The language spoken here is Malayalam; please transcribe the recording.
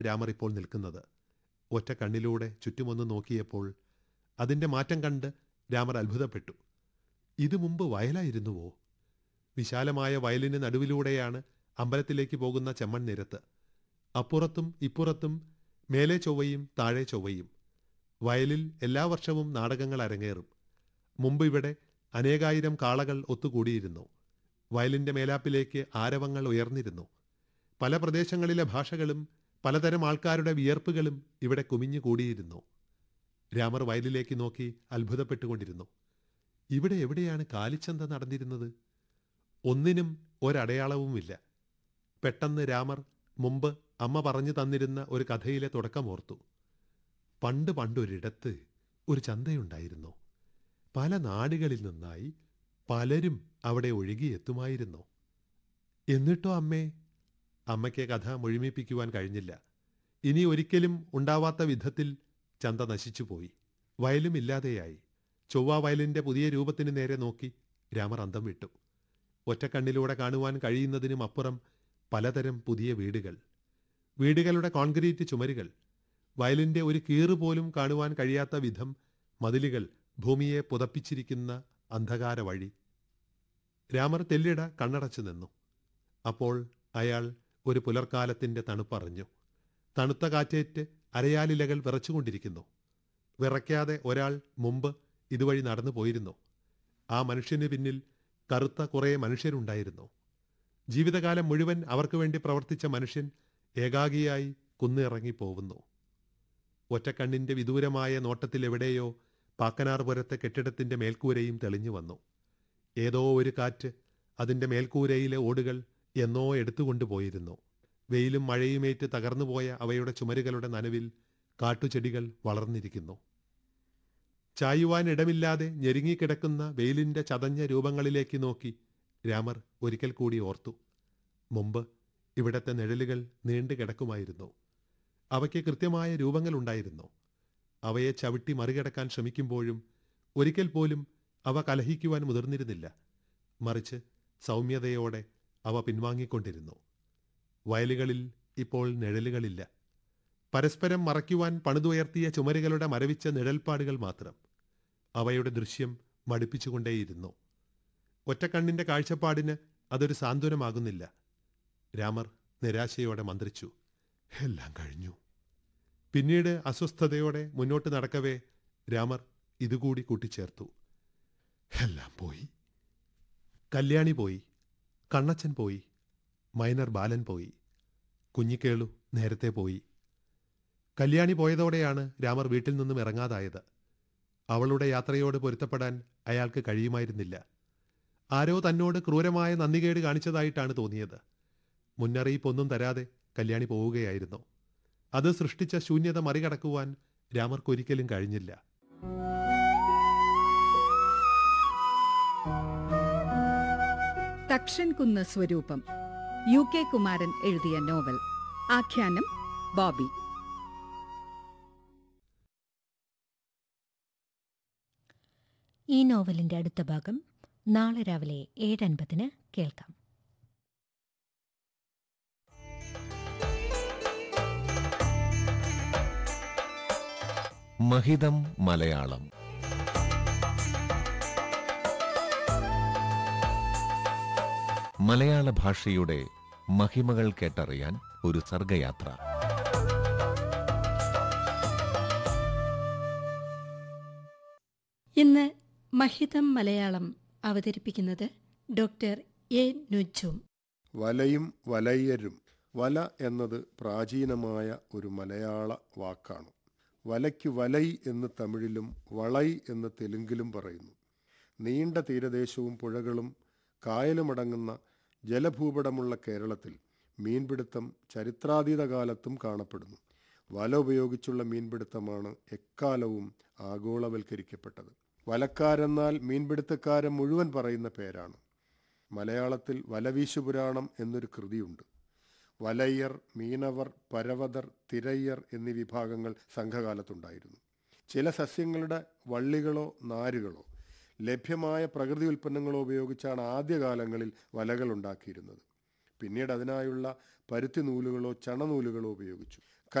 രാമർ ഇപ്പോൾ നിൽക്കുന്നത് ഒറ്റ കണ്ണിലൂടെ ചുറ്റുമൊന്ന് നോക്കിയപ്പോൾ അതിൻ്റെ മാറ്റം കണ്ട് രാമർ അത്ഭുതപ്പെട്ടു ഇത് മുമ്പ് വയലായിരുന്നുവോ വിശാലമായ വയലിന് നടുവിലൂടെയാണ് അമ്പലത്തിലേക്ക് പോകുന്ന ചെമ്മൺ നിരത്ത് അപ്പുറത്തും ഇപ്പുറത്തും മേലെ ചൊവ്വയും താഴെ ചൊവ്വയും വയലിൽ എല്ലാ വർഷവും നാടകങ്ങൾ അരങ്ങേറും മുമ്പ് ഇവിടെ അനേകായിരം കാളകൾ ഒത്തുകൂടിയിരുന്നു വയലിൻ്റെ മേലാപ്പിലേക്ക് ആരവങ്ങൾ ഉയർന്നിരുന്നു പല പ്രദേശങ്ങളിലെ ഭാഷകളും പലതരം ആൾക്കാരുടെ വിയർപ്പുകളും ഇവിടെ കുമിഞ്ഞു കൂടിയിരുന്നു രാമർ വയലിലേക്ക് നോക്കി അത്ഭുതപ്പെട്ടുകൊണ്ടിരുന്നു ഇവിടെ എവിടെയാണ് കാലിച്ചന്ത നടന്നിരുന്നത് ഒന്നിനും ഒരടയാളവുമില്ല പെട്ടെന്ന് രാമർ മുമ്പ് അമ്മ പറഞ്ഞു തന്നിരുന്ന ഒരു കഥയിലെ തുടക്കമോർത്തു പണ്ട് പണ്ടൊരിടത്ത് ഒരു ചന്തയുണ്ടായിരുന്നു പല നാടുകളിൽ നിന്നായി പലരും അവിടെ ഒഴുകിയെത്തുമായിരുന്നു എന്നിട്ടോ അമ്മേ അമ്മയ്ക്ക് കഥ മുഴുമിപ്പിക്കുവാൻ കഴിഞ്ഞില്ല ഇനി ഒരിക്കലും ഉണ്ടാവാത്ത വിധത്തിൽ ചന്ത നശിച്ചുപോയി വയലും ഇല്ലാതെയായി ചൊവ്വ വയലിന്റെ പുതിയ രൂപത്തിന് നേരെ നോക്കി രാമർ അന്തം വിട്ടു ഒറ്റക്കണ്ണിലൂടെ കാണുവാൻ കഴിയുന്നതിനും അപ്പുറം പലതരം പുതിയ വീടുകൾ വീടുകളുടെ കോൺക്രീറ്റ് ചുമരുകൾ വയലിന്റെ ഒരു കീറ് പോലും കാണുവാൻ കഴിയാത്ത വിധം മതിലുകൾ ഭൂമിയെ പുതപ്പിച്ചിരിക്കുന്ന അന്ധകാര വഴി രാമർ തെല്ലിട കണ്ണടച്ചു നിന്നു അപ്പോൾ അയാൾ ഒരു പുലർക്കാലത്തിന്റെ തണുപ്പറിഞ്ഞു തണുത്ത കാറ്റേറ്റ് അരയാലിലകൾ വിറച്ചുകൊണ്ടിരിക്കുന്നു വിറയ്ക്കാതെ ഒരാൾ മുമ്പ് ഇതുവഴി നടന്നു പോയിരുന്നു ആ മനുഷ്യന് പിന്നിൽ കറുത്ത കുറേ മനുഷ്യരുണ്ടായിരുന്നു ജീവിതകാലം മുഴുവൻ അവർക്ക് വേണ്ടി പ്രവർത്തിച്ച മനുഷ്യൻ ഏകാഗിയായി കുന്നിറങ്ങി പോകുന്നു ഒറ്റക്കണ്ണിന്റെ വിദൂരമായ നോട്ടത്തിലെവിടെയോ പാക്കനാർപുരത്തെ കെട്ടിടത്തിന്റെ മേൽക്കൂരയും തെളിഞ്ഞു വന്നു ഏതോ ഒരു കാറ്റ് അതിന്റെ മേൽക്കൂരയിലെ ഓടുകൾ എന്നോ എടുത്തുകൊണ്ടുപോയിരുന്നു വെയിലും മഴയുമേറ്റ് തകർന്നുപോയ അവയുടെ ചുമരുകളുടെ നനവിൽ കാട്ടുചെടികൾ വളർന്നിരിക്കുന്നു ചായുവാൻ ഇടമില്ലാതെ ഞെരുങ്ങിക്കിടക്കുന്ന വെയിലിന്റെ ചതഞ്ഞ രൂപങ്ങളിലേക്ക് നോക്കി രാമർ ഒരിക്കൽ കൂടി ഓർത്തു മുമ്പ് ഇവിടത്തെ നിഴലുകൾ നീണ്ടു കിടക്കുമായിരുന്നു അവയ്ക്ക് കൃത്യമായ രൂപങ്ങളുണ്ടായിരുന്നു അവയെ ചവിട്ടി മറികടക്കാൻ ശ്രമിക്കുമ്പോഴും ഒരിക്കൽ പോലും അവ കലഹിക്കുവാൻ മുതിർന്നിരുന്നില്ല മറിച്ച് സൗമ്യതയോടെ അവ പിൻവാങ്ങിക്കൊണ്ടിരുന്നു വയലുകളിൽ ഇപ്പോൾ നിഴലുകളില്ല പരസ്പരം മറയ്ക്കുവാൻ പണിതുയർത്തിയ ചുമരുകളുടെ മരവിച്ച നിഴൽപ്പാടുകൾ മാത്രം അവയുടെ ദൃശ്യം മടുപ്പിച്ചുകൊണ്ടേയിരുന്നു ഒറ്റക്കണ്ണിന്റെ കാഴ്ചപ്പാടിന് അതൊരു സാന്ത്വനമാകുന്നില്ല രാമർ നിരാശയോടെ മന്ത്രിച്ചു എല്ലാം കഴിഞ്ഞു പിന്നീട് അസ്വസ്ഥതയോടെ മുന്നോട്ട് നടക്കവേ രാമർ ഇതുകൂടി കൂട്ടിച്ചേർത്തു എല്ലാം പോയി കല്യാണി പോയി കണ്ണച്ചൻ പോയി മൈനർ ബാലൻ പോയി കുഞ്ഞിക്കേളു നേരത്തെ പോയി കല്യാണി പോയതോടെയാണ് രാമർ വീട്ടിൽ നിന്നും ഇറങ്ങാതായത് അവളുടെ യാത്രയോട് പൊരുത്തപ്പെടാൻ അയാൾക്ക് കഴിയുമായിരുന്നില്ല ആരോ തന്നോട് ക്രൂരമായ നന്ദികേട് കാണിച്ചതായിട്ടാണ് തോന്നിയത് മുന്നറിയിപ്പൊന്നും തരാതെ കല്യാണി പോവുകയായിരുന്നു അത് സൃഷ്ടിച്ച ശൂന്യത മറികടക്കുവാൻ രാമർക്കൊരിക്കലും കഴിഞ്ഞില്ല തക്ഷൻകുന്ന് സ്വരൂപം യു കെ കുമാരൻ എഴുതിയ നോവൽ ആഖ്യാനം ബോബി ഈ നോവലിന്റെ അടുത്ത ഭാഗം നാളെ രാവിലെ ഏഴ് അൻപതിന് കേൾക്കാം മഹിതം മലയാളം മലയാള ഭാഷയുടെ മഹിമകൾ കേട്ടറിയാൻ ഒരു സർഗയാത്ര ഇന്ന് മഹിതം മലയാളം അവതരിപ്പിക്കുന്നത് ഡോക്ടർ എ നുജും വലയും വലയ്യരും വല എന്നത് പ്രാചീനമായ ഒരു മലയാള വാക്കാണ് വലയ്ക്ക് വലൈ എന്ന് തമിഴിലും വളൈ എന്ന് തെലുങ്കിലും പറയുന്നു നീണ്ട തീരദേശവും പുഴകളും കായലുമടങ്ങുന്ന ജലഭൂപടമുള്ള കേരളത്തിൽ മീൻപിടുത്തം ചരിത്രാതീത കാലത്തും കാണപ്പെടുന്നു വല ഉപയോഗിച്ചുള്ള മീൻപിടുത്തമാണ് എക്കാലവും ആഗോളവൽക്കരിക്കപ്പെട്ടത് വലക്കാരെന്നാൽ മീൻപിടുത്തക്കാരൻ മുഴുവൻ പറയുന്ന പേരാണ് മലയാളത്തിൽ വലവീശുപുരാണം എന്നൊരു കൃതിയുണ്ട് വലയ്യർ മീനവർ പരവതർ തിരയ്യർ എന്നീ വിഭാഗങ്ങൾ സംഘകാലത്തുണ്ടായിരുന്നു ചില സസ്യങ്ങളുടെ വള്ളികളോ നാരുകളോ ലഭ്യമായ പ്രകൃതി ഉൽപ്പന്നങ്ങളോ ഉപയോഗിച്ചാണ് ആദ്യകാലങ്ങളിൽ വലകൾ ഉണ്ടാക്കിയിരുന്നത് പിന്നീട് അതിനായുള്ള പരുത്തി നൂലുകളോ ചണനൂലുകളോ ഉപയോഗിച്ചു